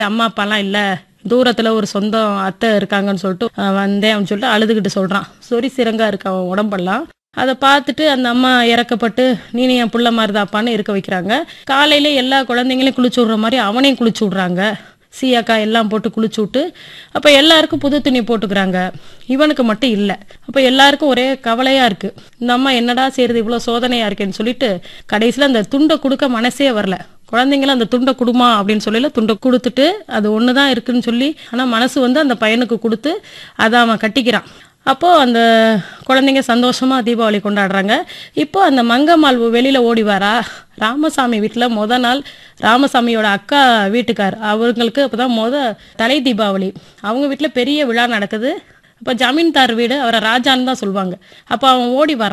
அம்மா அப்பாலாம் இல்லை தூரத்தில் ஒரு சொந்தம் அத்தை இருக்காங்கன்னு சொல்லிட்டு அஹ், வந்தேன் அப்படின்னு சொல்லிட்டு அழுதுகிட்டு சொல்கிறான் சொறி சிறங்கா இருக்கு அவன் உடம்பெல்லாம் அதை பார்த்துட்டு அந்த அம்மா இறக்கப்பட்டு நீ நீ என் புள்ள மாதிரிதாப்பான்னு இருக்க வைக்கிறாங்க காலையில எல்லா குழந்தைங்களையும் குளிச்சு விடுற மாதிரி அவனையும் குளிச்சு விடுறாங்க சீயாக்கா எல்லாம் போட்டு குளிச்சு விட்டு அப்போ எல்லாருக்கும் புது துணி போட்டுக்கிறாங்க இவனுக்கு மட்டும் இல்லை அப்போ எல்லாருக்கும் ஒரே கவலையாக இருக்குது இந்த அம்மா என்னடா செய்யறது இவ்வளோ சோதனையாக இருக்கேன்னு சொல்லிட்டு கடைசியில் அந்த துண்டை கொடுக்க மனசே வரல குழந்தைங்களும் அந்த துண்டை கொடுமா அப்படின்னு சொல்லல துண்டை கொடுத்துட்டு அது ஒன்று தான் இருக்குன்னு சொல்லி ஆனால் மனசு வந்து அந்த பையனுக்கு கொடுத்து அதை அவன் கட்டிக்கிறான் அப்போ அந்த குழந்தைங்க சந்தோஷமா தீபாவளி கொண்டாடுறாங்க இப்போ அந்த மங்கம்மாள் வெளியில ஓடி வரா ராமசாமி வீட்டில் முத நாள் ராமசாமியோட அக்கா வீட்டுக்கார் அவங்களுக்கு அப்பதான் முத தலை தீபாவளி அவங்க வீட்டில் பெரிய விழா நடக்குது அப்போ ஜமீன்தார் வீடு அவரை ராஜான்னு தான் சொல்லுவாங்க அப்போ அவன் ஓடி வரான்